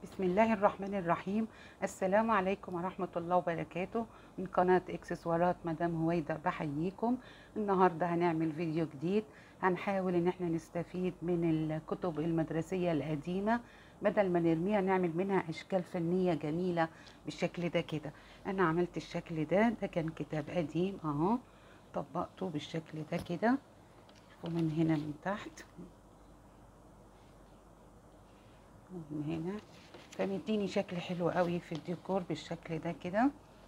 بسم الله الرحمن الرحيم السلام عليكم ورحمة الله وبركاته من قناة اكسسوارات مدام هويدا بحييكم النهاردة هنعمل فيديو جديد هنحاول ان احنا نستفيد من الكتب المدرسية القديمة بدل ما نرميها نعمل منها اشكال فنية جميلة بالشكل ده كده انا عملت الشكل ده ده كان كتاب قديم اهو طبقته بالشكل ده كده ومن هنا من تحت ومن هنا فمديني شكل حلو قوي في الديكور بالشكل ده كده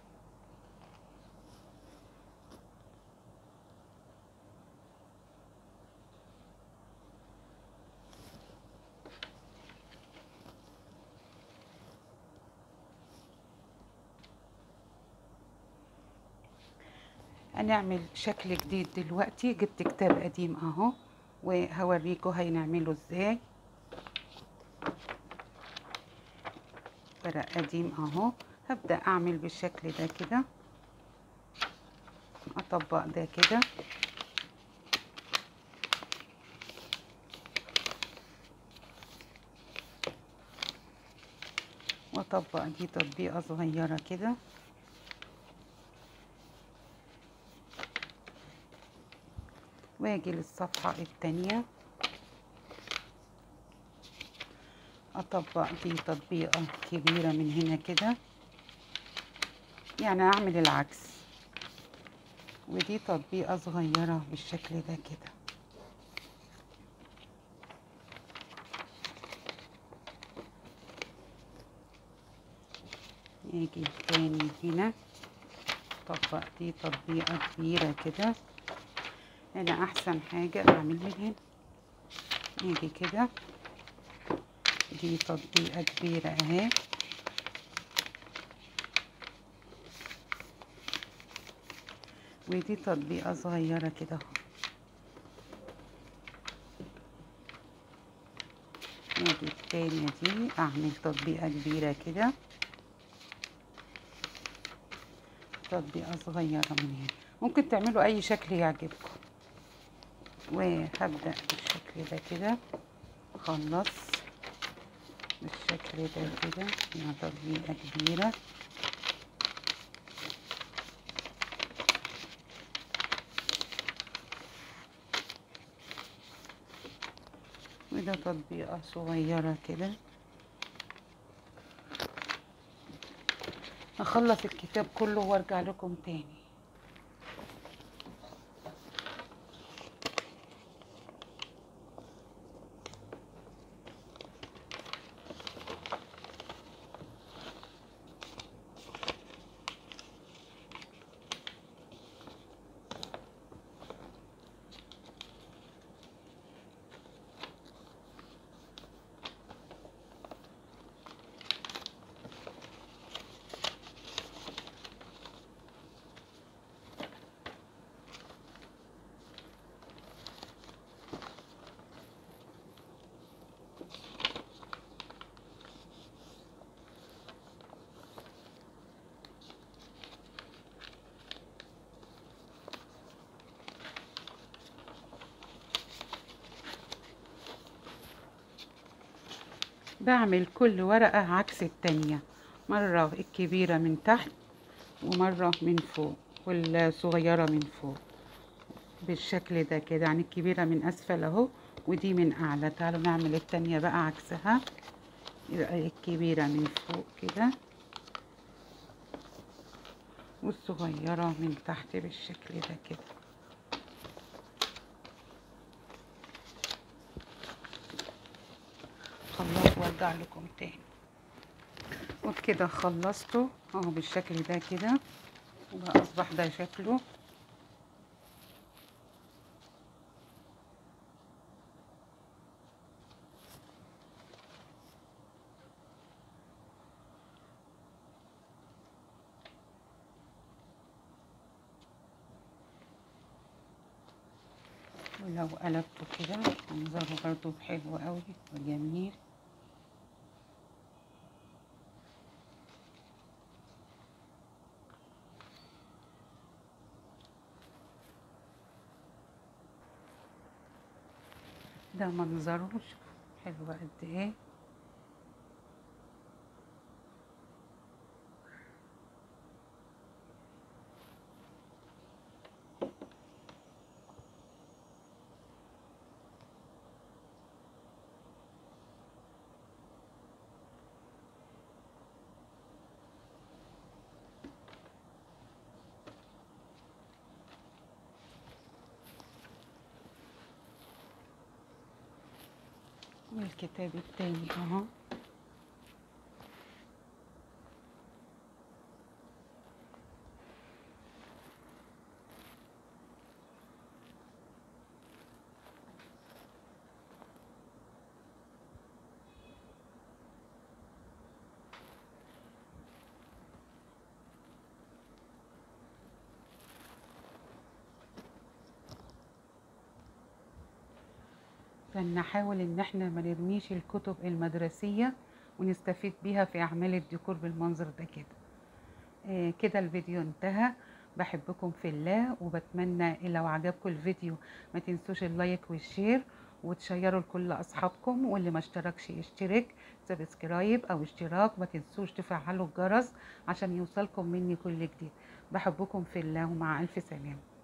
هنعمل شكل جديد دلوقتي جبت كتاب قديم اهو وهوريكم هنعمله ازاي ورق قديم اهو هبدأ اعمل بالشكل ده كده اطبق ده كده واطبق دي تطبيقة صغيرة كده واجي للصفحة التانية اطبق دي تطبيقة كبيرة من هنا كده يعني اعمل العكس ودي تطبيقة صغيرة بالشكل ده كده نيجي تاني هنا طبق دي تطبيقة كبيرة كده هنا احسن حاجة اعمل من هنا نيجي كده دي تطبيقة كبيرة اهي ودي تطبيقة صغيرة كده اهو نيجي التانية دي اعمل تطبيقة كبيرة كده تطبيقة صغيرة من هنا ممكن تعملوا اي شكل يعجبكم وهبدأ بالشكل ده كده خلص بالشكل ده كده مع تطبيقة كبيرة وده تطبيقة صغيرة كده اخلص الكتاب كله وارجع لكم تاني بعمل كل ورقة عكس التانية مرة الكبيرة من تحت ومرة من فوق والصغيرة من فوق بالشكل ده كده يعني الكبيرة من أسفل أهو ودي من أعلى تعالوا نعمل التانية بقى عكسها يبقى الكبيرة من فوق كده والصغيرة من تحت بالشكل ده كده خلاص وارجع لكم تاني وبكده خلصته اهو بالشكل ده كده وبقى اصبح ده شكله ولو قلبته كده منظره برضو حلو قوي وجميل ده منظره شوف حلو قد ايه والكتاب التاني اهو فنحاول ان احنا ما نرميش الكتب المدرسية ونستفيد بيها في اعمال الديكور بالمنظر ده كده آه كده الفيديو انتهى بحبكم في الله وبتمنى لو عجبكم الفيديو ما تنسوش اللايك والشير وتشيروا لكل اصحابكم واللي ما اشتركش يشترك سبسكرايب او اشتراك ما تنسوش تفعلوا الجرس عشان يوصلكم مني كل جديد بحبكم في الله ومع الف سلامه